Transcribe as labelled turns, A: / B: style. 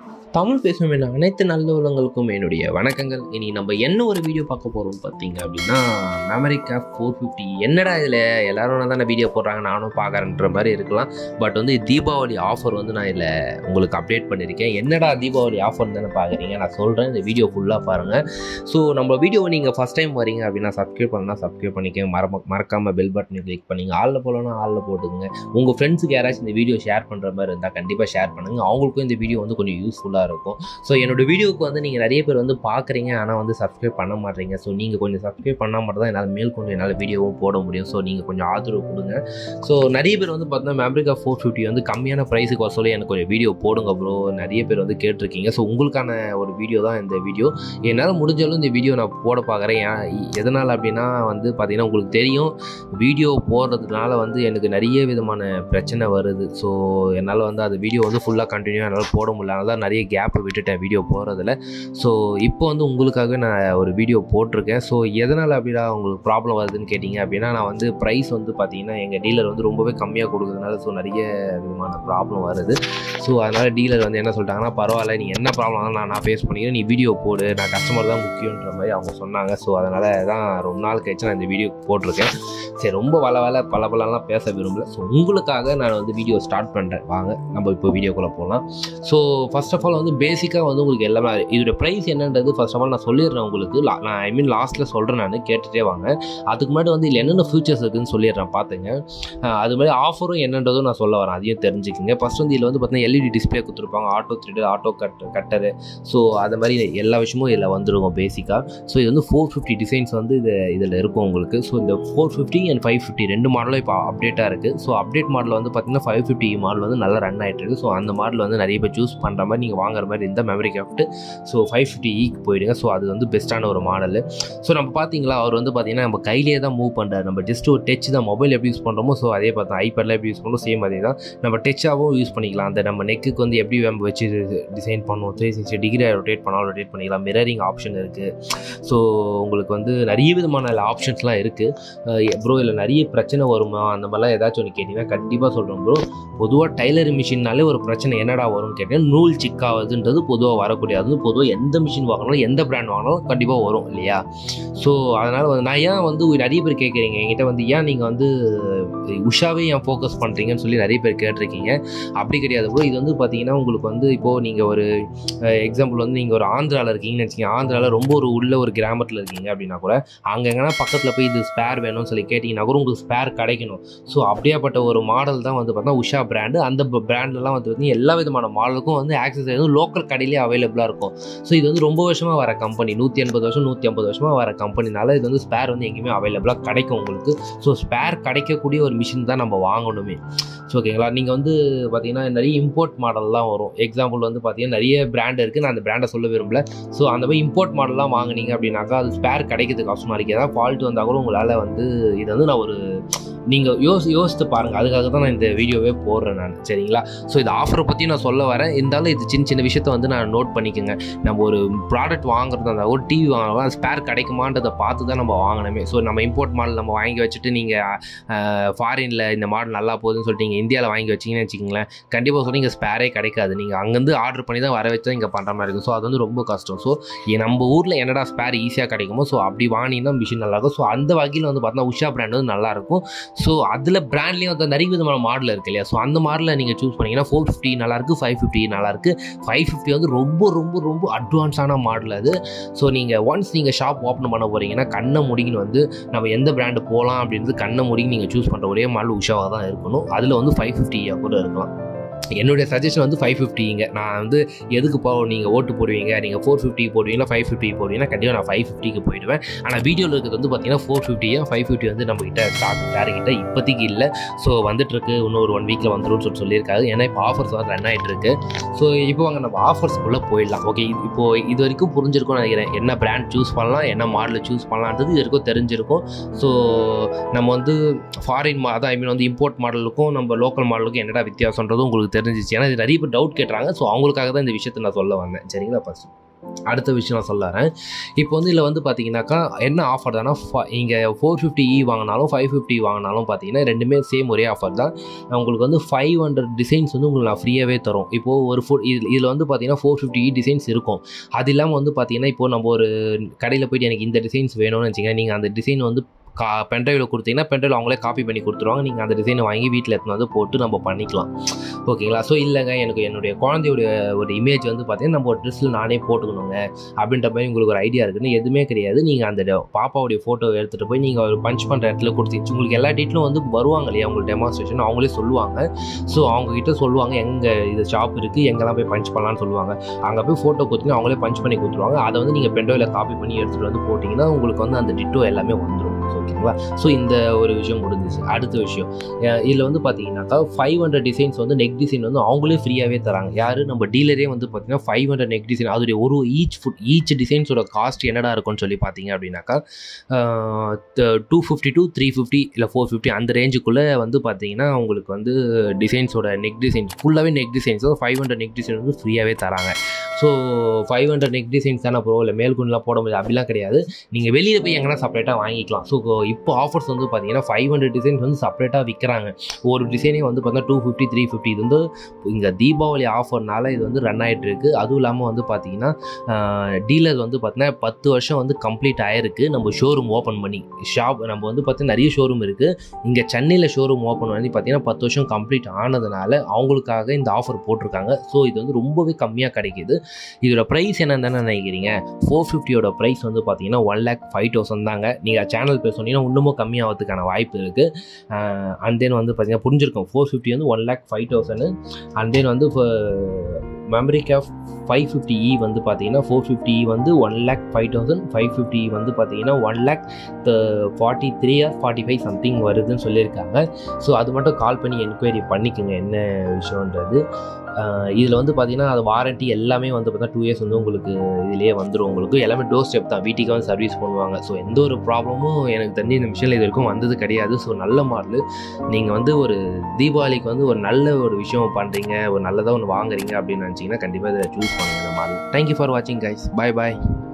A: தமிழ் பேசும் என அனைத்து நல்ல உள்ளங்களுக்கும் என்னுடைய வணக்கங்கள் இனி நம்ம என்ன ஒரு வீடியோ பார்க்க போகிறோம் பார்த்தீங்க அப்படின்னா அமெரிக்கா ஃபோர் ஃபிஃப்டி என்னடா இதில் எல்லாரும் தானே வீடியோ போடுறாங்க நானும் பார்க்குறேன்ற மாதிரி இருக்கலாம் பட் வந்து தீபாவளி ஆஃபர் வந்து நான் இதில் உங்களுக்கு அப்டேட் பண்ணியிருக்கேன் என்னடா தீபாவளி ஆஃபர் தானே பார்க்குறீங்க நான் சொல்கிறேன் இந்த வீடியோ ஃபுல்லாக பாருங்கள் ஸோ நம்ம வீடியோவை நீங்கள் ஃபஸ்ட் டைம் வரீங்க அப்படின்னா சப்ஸ்கிரைப் பண்ணால் சப்ஸ்கிரைப் பண்ணிக்க மறம மறக்காமல் பெல் பட்டனை கிளிக் பண்ணிங்க ஆளில் போலன்னா ஆளில் போட்டுங்க உங்கள் ஃப்ரெண்ட்ஸுக்கு யாராச்சும் இந்த வீடியோ ஷேர் பண்ணுற மாதிரி இருந்தால் கண்டிப்பாக ஷேர் பண்ணுங்கள் அவங்களுக்கும் இந்த வீடியோ வந்து கொஞ்சம் யூஸ்ஃபுல்லாக இருக்கும் ஸோ என்னோட வீடியோவுக்கு வந்து நீங்கள் நிறைய பேர் வந்து பார்க்குறீங்க ஆனால் வந்து சப்ஸ்கிரைப் பண்ண மாட்டீங்க ஸோ நீங்கள் கொஞ்சம் சப்ஸ்கிரைப் பண்ணால் மட்டும் தான் என்னால் மேல் கொண்டு என்னால் வீடியோவும் போட முடியும் ஸோ நீங்கள் கொஞ்சம் ஆதரவு கொடுங்க ஸோ நிறைய பேர் வந்து பார்த்தீங்கன்னா மேப்ரிகா ஃபோர் ஃபிஃப்டி வந்து கம்மியான ப்ரைஸுக்கு வர சொல்லி எனக்கு கொஞ்சம் வீடியோ போடுங்க ப்ரோ நிறைய பேர் வந்து கேட்டிருக்கீங்க ஸோ உங்களுக்கான ஒரு வீடியோ தான் இந்த வீடியோ என்னால் முடிஞ்சாலும் இந்த வீடியோ நான் போட பார்க்குறேன் ஏன் எதனால் அப்படின்னா வந்து பார்த்தீங்கன்னா உங்களுக்கு தெரியும் வீடியோ போடுறதுனால வந்து எனக்கு நிறைய விதமான பிரச்சனை வருது ஸோ என்னால் வந்து அந்த வீடியோ வந்து ஃபுல்லாக கண்டினியூ என்னால் போட முடியல அதனால தான் நிறைய கேப் விட்டுட்டேன் வீடியோ போகிறதுல ஸோ இப்போ வந்து உங்களுக்காக நான் ஒரு வீடியோ போட்டிருக்கேன் ஸோ எதனால் அப்படிடா உங்களுக்கு ப்ராப்ளம் வருதுன்னு கேட்டிங்க அப்படின்னா நான் வந்து ப்ரைஸ் வந்து பார்த்தீங்கன்னா எங்கள் டீலர் வந்து ரொம்பவே கம்மியாக கொடுக்குறதுனால ஸோ நிறைய விதமான ப்ராப்ளம் வருது ஸோ அதனால் டீலர் வந்து என்ன சொல்லிட்டாங்கன்னா பரவாயில்ல நீ என்ன ப்ராப்ளம் ஆனாலும் நான் நான் ஃபேஸ் பண்ணிக்கிறேன் நீ வீடியோ போடு நான் கஸ்டமர் தான் முக்கியன்ற மாதிரி அவங்க சொன்னாங்க ஸோ அதனால் தான் ரொம்ப நாள் கழிச்சு நான் இந்த வீடியோ போட்டிருக்கேன் சரி ரொம்ப வள வள பல பலலாம் பேச விரும்பல ஸோ உங்களுக்காக நான் வந்து வீடியோ ஸ்டார்ட் பண்ணுறேன் வாங்க நம்ம இப்போ வீடியோக்குள்ளே போகலாம் ஸோ ஃபர்ஸ்ட் ஆஃப் ஆல் வந்து பேசிக்காக வந்து உங்களுக்கு எல்லாமே இதோட ப்ரைஸ் என்னன்றது ஃபர்ஸ்ட் ஆஃப் ஆல் நான் சொல்லிடுறேன் உங்களுக்கு லா- நான் ஐ மீன் லாஸ்ட்டில் சொல்கிறேன் நான் கேட்டுகிட்டே வாங்க அதுக்கு முன்னாடி வந்து இதில் என்னென்ன ஃபியூச்சர்ஸ் இருக்குன்னு சொல்லிடுறேன் பார்த்துங்க அஹ் அது மாதிரி ஆஃபரும் என்னன்றதும் நான் சொல்ல வரேன் அதையும் தெரிஞ்சுக்கங்க ஃபர்ஸ்ட் வந்து இதில் வந்து பார்த்தீங்கன்னா எல்இடி டிஸ்பிளே கொடுத்துருப்பாங்க auto thread auto cut cutter so அது மாதிரி எல்லா விஷயமும் இதில் வந்துருக்கும் பேசிக்காக ஸோ இது வந்து ஃபோர் ஃபிஃப்டி டிசைன்ஸ் வந்து இது இதில் இருக்கும் உங்களுக்கு ஸோ இந்த four fifty and five fifty ரெண்டு மாடலும் இப்போ அப்டேட்டாக இருக்குது ஸோ அப்டேட் மாடல் வந்து பார்த்தீங்கன்னா ஃபைவ் ஃபிஃப்டி மாடல் வந்து நல்லா ரன் ஆகிட்டு இருக்கு ஸோ அந்த மாடல் வந்து நிறைய பேர் சூஸ் பண்ணுற மாதிரி நீங்கள் வாங்குற மாதிரி இந்த memory craft so five fifty ஈக்கு போயிடுங்க ஸோ அது வந்து பெஸ்ட்டான ஒரு மாடல் ஸோ நம்ம பார்த்தீங்களா அவர் வந்து பார்த்தீங்கன்னா நம்ம கையிலேயே தான் மூவ் பண்ணுறாரு நம்ம ஜஸ்ட் ஒரு டச் தான் மொபைல் எப்படி யூஸ் பண்ணுறோமோ ஸோ அதே பார்த்தா ஐபேடில் எப்படி யூஸ் பண்ணுறோம் சேம் அதே தான் நம்ம டச்சாகவும் யூஸ் பண்ணிக்கலாம் அந்த நம்ம நெக்குக்கு வந்து எப்படி நம்ம வச்சு டிசைன் பண்ணுவோம் த்ரீ சிக்ஸ்டி டிகிரி ரொட்டேட் பண்ணாலும் ரொட்டேட் பண்ணிக்கலாம் மிரரிங் ஆப்ஷன் இருக்குது ஸோ உங்களுக்கு வந்து நிறைய விதமான ஆப்ஷன்ஸ்லாம் இருக்குது ப்ரோ இதில் நிறைய பிரச்சனை வருமா அந்த மாதிரிலாம் ஏதாச்சும் ஒன்று கேட்டிங்கன்னா கண்டிப்பாக சொல்கிறேன் ப்ரோ பொதுவாக டைலர் மிஷின்னாலே ஒரு பிரச்சனை என்னடா வரும்னு கேட்டீங்கன்னா நூல் சிக்காவதுன்றது பொதுவாக வரக்கூடிய அது வந்து பொதுவாக எந்த மிஷின் வாங்கினாலும் எந்த பிராண்ட் வாங்கினாலும் கண்டிப்பாக வரும் இல்லையா ஸோ அதனால் வந்து நான் ஏன் வந்து நிறைய பேர் கேட்குறீங்க என்கிட்ட வந்து ஏன் நீங்கள் வந்து உஷாவே ஏன் ஃபோக்கஸ் பண்ணுறீங்கன்னு சொல்லி நிறைய பேர் கேட்டிருக்கீங்க அப்படி கிடையாது ப்ரோ இது வந்து பார்த்தீங்கன்னா உங்களுக்கு வந்து இப்போது நீங்கள் ஒரு எக்ஸாம்பிள் வந்து நீங்கள் ஒரு ஆந்திராவில் இருக்கீங்கன்னு வச்சுக்கோங்க ஆந்திராவில் ரொம்ப ஒரு உள்ள ஒரு கிராமத்தில் இருக்கீங்க அப்படின்னா கூட அங்கே எங்கன்னா பக்கத்தில் போய் இது ஸ்பேர் வேணும்னு சொல்லி கேட்டிங்கன்னா கூட உங்களுக்கு ஸ்பேர் கிடைக்கணும் ஸோ அப்படியாப்பட்ட ஒரு மாடல் தான் வந்து பார்த்தீங்கன்னா உஷா பிராண்டு அந்த பிராண்ட்லாம் வந்து பார்த்தீங்கன்னா எல்லா விதமான மாடலுக்கும் வந்து ஆக்சஸ் வந்து லோக்கல் கடையிலே அவைலபிளாக இருக்கும் ஸோ இது வந்து ரொம்ப வருஷமாக வர கம்பெனி நூற்றி எண்பது வருஷம் நூற்றி ஐம்பது வருஷமாக வர கம்பெனினால இது வந்து ஸ்பேர் வந்து எங்கேயுமே அவைலபிளாக கிடைக்கும் உங்களுக்கு ஸோ ஸ்பேர் கிடைக்கக்கூடிய ஒரு மிஷின் தான் நம்ம வாங்கணுமே ஸோ ஓகேங்களா நீங்கள் வந்து பார்த்தீங்கன்னா நிறைய இம்போர்ட் மாடல்லாம் வரும் எக்ஸாம்பிள் வந்து பார்த்தீங்கன்னா நிறைய பிராண்ட் இருக்குது நான் அந்த பிராண்டை சொல்ல விரும்பல ஸோ அந்த மாதிரி இம்போர்ட் மாடல்லாம் வாங்குனீங்க அப்படின்னாக்கா அது ஸ்பேர் கிடைக்கிறது கஷ்டமாக இருக்குது ஏதாவது ஃபால்ட் வந்தால் கூட உங்களால் வந்து இது வந்து நான் ஒரு நீங்கள் யோசி யோசித்து பாருங்கள் அதுக்காக தான் நான் இந்த வீடியோவே போடுறேன் நான் சரிங்களா ஸோ இந்த ஆஃபரை பற்றி நான் சொல்ல வரேன் இருந்தாலும் இது சின்ன சின்ன விஷயத்த வந்து நான் நோட் பண்ணிக்கோங்க நம்ம ஒரு ப்ராடக்ட் வாங்குறதா இருந்தால் ஒரு டிவி வாங்கலாம் ஸ்பேர் கிடைக்குமான்றதை பார்த்து தான் நம்ம வாங்கணுமே ஸோ நம்ம இம்போர்ட் மாடல் நம்ம வாங்கி வச்சுட்டு நீங்கள் ஃபாரினில் இந்த மாடல் நல்லா போகுதுன்னு சொல்லிட்டு நீங்கள் இந்தியாவில் வாங்கி வச்சிங்கன்னு வச்சுக்கோங்களேன் கண்டிப்பாக சொல்லி இங்கே ஸ்பேரே கிடைக்காது நீங்கள் அங்கேருந்து ஆர்டர் பண்ணி தான் வர வச்சு தான் இங்கே பண்ணுற மாதிரி இருக்கும் ஸோ அது வந்து ரொம்ப கஷ்டம் ஸோ நம்ம ஊரில் என்னடா ஸ்பேர் ஈஸியாக கிடைக்குமோ ஸோ அப்படி வாங்கினீங்கன்னா மிஷின் நல்லாயிருக்கும் ஸோ அந்த வகையில் வந்து பார்த்தீங்கன்னா உஷா பிராண்ட் வந்து நல்லாயிருக்கும் ஸோ அதில் பிராண்ட்லேயும் வந்து நிறைய விதமான மாடல் இருக்கு இல்லையா ஸோ அந்த மாடலில் நீங்கள் சூஸ் பண்ணிங்கன்னா ஃபோர் ஃபிஃப்டி நல்லாயிருக்கு ஃபைவ் ஃபிஃப்டி நல்லாயிருக்கு ஃபைவ் ஃபிஃப்டி வந்து ரொம்ப ரொம்ப ரொம்ப அட்வான்ஸான மாடல் அது ஸோ நீங்கள் ஒன்ஸ் நீங்கள் ஷாப் ஓப்பன் பண்ண போகிறீங்கன்னா கண்ணை முடிக்கின்னு வந்து நம்ம எந்த பிராண்டு போகலாம் அப்படின்றது கண்ணை முடிக்கி நீங்கள் சூஸ் பண்ணுற ஒரே மாடல் உஷாவாக தான் இருக்கணும் அதில் வந்து ஃபைவ் ஃபிஃப்டியாக கூட இருக்கலாம் என்னுடைய சஜஷன் வந்து ஃபைவ் ஃபிஃப்டிங்க நான் வந்து எதுக்கு போ நீங்கள் ஓட்டு போடுவீங்க நீங்கள் ஃபோர் ஃபிஃப்டி போடுவீங்களா ஃபைவ் ஃபிஃப்டி போடுவீங்கன்னா கண்டிப்பாக நான் ஃபைவ் ஃபிஃப்டிக்கு போயிடுவேன் ஆனால் வீடியோவில் இருக்கிறது வந்து பார்த்தீங்கன்னா ஃபோர் ஃபிஃப்டியாக ஃபைவ் ஃபிஃப்டி வந்து நம்மக்கிட்ட ஸ்டாக் யாருக்கிட்ட இப்போதைக்கு இல்லை ஸோ வந்துட்டுருக்கு இன்னும் ஒரு ஒன் வீக்கில் வந்துடும் சொல்லி சொல்லியிருக்காரு ஏன்னா இப்போ ஆஃபர்ஸ் வந்து ரன் ஆகிட்டு இருக்கு ஸோ இப்போ வாங்க நம்ம ஆஃபர்ஸ்க்குள்ளே போயிடலாம் ஓகே இப்போ இது வரைக்கும் புரிஞ்சிருக்கும்னு நினைக்கிறேன் என்ன பிராண்ட் சூஸ் பண்ணலாம் என்ன மாடல் சூஸ் பண்ணலான்றது இது வரைக்கும் தெரிஞ்சிருக்கும் ஸோ நம்ம வந்து ஃபாரின் மா அதான் ஐ மீன் வந்து இம்போர்ட் மாடலுக்கும் நம்ம லோக்கல் மாடலுக்கும் என்னடா வித்தியாசன்றது உங்களுக்கு தெரிஞ்சிச்சு ஏன்னா இது நிறைய பேர் டவுட் கேட்டுறாங்க ஸோ அவங்களுக்காக தான் இந்த விஷயத்தை நான் சொல்ல வந்தேன் சரிங்களா ஃபர்ஸ்ட் அடுத்த விஷயம் நான் சொல்லறேன் இப்போ வந்து இதில் வந்து பார்த்தீங்கன்னாக்கா என்ன ஆஃபர் தானா இங்கே ஃபோர் ஃபிஃப்டி இ வாங்கினாலும் ஃபைவ் ஃபிஃப்டி வாங்கினாலும் பார்த்தீங்கன்னா ரெண்டுமே சேம் ஒரே ஆஃபர் தான் உங்களுக்கு வந்து ஃபைவ் ஹண்ட்ரட் டிசைன்ஸ் வந்து உங்களுக்கு நான் ஃப்ரீயாகவே தரும் இப்போது ஒரு ஃபுட் இதில் இதில் வந்து பார்த்தீங்கன்னா ஃபோர் ஃபிஃப்டி இ டிசைன்ஸ் இருக்கும் அது இல்லாமல் வந்து பார்த்தீங்கன்னா இப்போ நம்ம ஒரு கடையில் போயிட்டு எனக்கு இந்த டிசைன்ஸ் வேணும்னு வச்சிங்கன்னா நீங்கள் அந்த டிசைன் வந்து கா பென்ட்ரைவில் கொடுத்தீங்கன்னா பென்ட்ரைவில் அவங்களே காப்பி பண்ணி கொடுத்துருவாங்க நீங்கள் அந்த டிசைனை வாங்கி வீட்டில் எடுத்துன்னு வந்து போட்டு நம்ம பண்ணிக்கலாம் ஓகேங்களா ஸோ இல்லைங்க எனக்கு என்னுடைய குழந்தையுடைய ஒரு இமேஜ் வந்து பார்த்தீங்கன்னா நம்ம ஒரு ட்ரெஸ்ஸில் நானே போட்டுக்கணுங்க அப்படின்ற மாதிரி உங்களுக்கு ஒரு ஐடியா இருக்குன்னு எதுவுமே கிடையாது நீங்கள் அந்த பாப்பாவுடைய ஃபோட்டோ எடுத்துகிட்டு போய் நீங்கள் ஒரு பஞ்ச் பண்ணுற இடத்துல கொடுத்துச்சு உங்களுக்கு எல்லா டீட்டெயிலும் வந்து வருவாங்க இல்லையா உங்களுக்கு டெமான்ஸ்ட்ரேஷன் அவங்களே சொல்லுவாங்க ஸோ அவங்கக்கிட்ட சொல்லுவாங்க எங்கே இது ஷாப் இருக்குது எங்கெல்லாம் போய் பஞ்ச் பண்ணலாம்னு சொல்லுவாங்க அங்கே போய் ஃபோட்டோ கொடுத்தீங்கன்னா அவங்களே பஞ்ச் பண்ணி கொடுத்துருவாங்க அதை வந்து நீங்கள் பென்ட்ரைவில் காப்பி பண்ணி எடுத்துகிட்டு வந்து போட்டிங்கன்னா உங்களுக்கு வந்து அந்த டிட்டோ எல்லாமே வந்துடும் ஓகேங்களா ஸோ இந்த ஒரு விஷயம் முடிஞ்சிச்சு அடுத்த விஷயம் இதில் வந்து பார்த்தீங்கன்னாக்கா ஃபைவ் ஹண்ட்ரட் டிசைன்ஸ் வந்து நெக் டிசைன் வந்து அவங்களே ஃப்ரீயாகவே தராங்க யார் நம்ம டீலரே வந்து பார்த்தீங்கன்னா ஃபைவ் ஹண்ட்ரட் நெக் டிசைன் அதோடைய ஒரு ஈச் ஃபுட் ஈச் டிசைன்ஸோட காஸ்ட் என்னடா இருக்கும்னு சொல்லி பார்த்தீங்க அப்படின்னாக்கா two fifty to three fifty இல்லை ஃபோர் ஃபிஃப்டி அந்த ரேஞ்சுக்குள்ளே வந்து பார்த்தீங்கன்னா உங்களுக்கு வந்து டிசைன்ஸோட நெக் டிசைன்ஸ் ஃபுல்லாகவே neck designs five hundred neck design வந்து ஃப்ரீயாகவே தராங்க so five hundred neck designs தானே ப்ரோ இல்லை மேல்குண்டெலாம் போட முடியாது அப்படிலாம் கிடையாது நீங்கள் வெளியில் போய் எங்கன்னா செப்பரேட்டாக வாங்கிக்கலாம் ஸோ இப்போ ஆஃபர்ஸ் வந்து பார்த்தீங்கன்னா ஃபைவ் ஹண்ட்ரட் டிசைன்ஸ் வந்து செப்பரேட்டாக விற்கிறாங்க ஒரு டிசைனே வந்து பார்த்தீங்கன்னா டூ ஃபிஃப்டி த்ரீ ஃபிஃப்டி இது வந்து இங்கே தீபாவளி ஆஃபர்னால இது வந்து ரன் ஆகிட்டு இருக்குது அதுவும் இல்லாமல் வந்து பார்த்தீங்கன்னா டீலர் வந்து பார்த்தீங்கன்னா பத்து வருஷம் வந்து கம்ப்ளீட் ஆயிருக்கு நம்ம ஷோரூம் ஓப்பன் பண்ணி ஷாப் நம்ம வந்து பார்த்தீங்கன்னா நிறைய ஷோரூம் இருக்குது இங்கே சென்னையில் ஷோரூம் ஓப்பன் பண்ணி பார்த்தீங்கன்னா பத்து வருஷம் கம்ப்ளீட் ஆனதுனால அவங்களுக்காக இந்த ஆஃபர் போட்டிருக்காங்க ஸோ இது வந்து ரொம்பவே கம்மியாக கிடைக்கிது இதோட ப்ரைஸ் என்னன்னு தானே நினைக்கிறீங்க ஃபோர் ஃபிஃப்டியோட ப்ரைஸ் வந்து பார்த்தீங்கன்னா ஒன் லேக் ஃபைவ் தௌசண்ட் தாங்க நீங்கள் சேனல் பேர் சொன்னீங்கன்னா இன்னமும் கம்மியாகிறதுக்கான வாய்ப்பு இருக்குது அண்ட் தென் வந்து பார்த்தீங்கன்னா புரிஞ்சிருக்கும் ஃபோர் ஃபிஃப்டி வந்து one lakh five thousand and then வந்து மெமரி கேஃப் ஃபைவ் ஃபிஃப்டி இ வந்து பார்த்தீங்கன்னா ஃபோர் ஃபிஃப்டி வந்து one lakh five thousand five fifty வந்து பார்த்தீங்கன்னா one lakh forty three or forty five something வருதுன்னு சொல்லியிருக்காங்க ஸோ அது மட்டும் கால் பண்ணி என்கொயரி பண்ணிக்கோங்க என்ன விஷயன்றது இதில் வந்து பார்த்தீங்கன்னா அது வாரண்ட்டி எல்லாமே வந்து பார்த்தா டூ இயர்ஸ் வந்து உங்களுக்கு இதிலேயே வந்துடும் உங்களுக்கு எல்லாமே டோர் ஸ்டெப் தான் வீட்டுக்கு வந்து சர்வீஸ் பண்ணுவாங்க ஸோ எந்த ஒரு ப்ராப்ளமும் எனக்கு தெரிஞ்ச இந்த மிஷினில் இது வரைக்கும் வந்தது கிடையாது ஸோ நல்ல மாடல் நீங்கள் வந்து ஒரு தீபாவளிக்கு வந்து ஒரு நல்ல ஒரு விஷயம் பண்ணுறீங்க ஒரு நல்லதாக ஒன்று வாங்குறீங்க அப்படின்னு நினச்சிங்கன்னா கண்டிப்பாக இதை சூஸ் பண்ணுங்கள் இந்த மாடல் தேங்க்யூ ஃபார் வாட்சிங் கைஸ் பாய் பாய்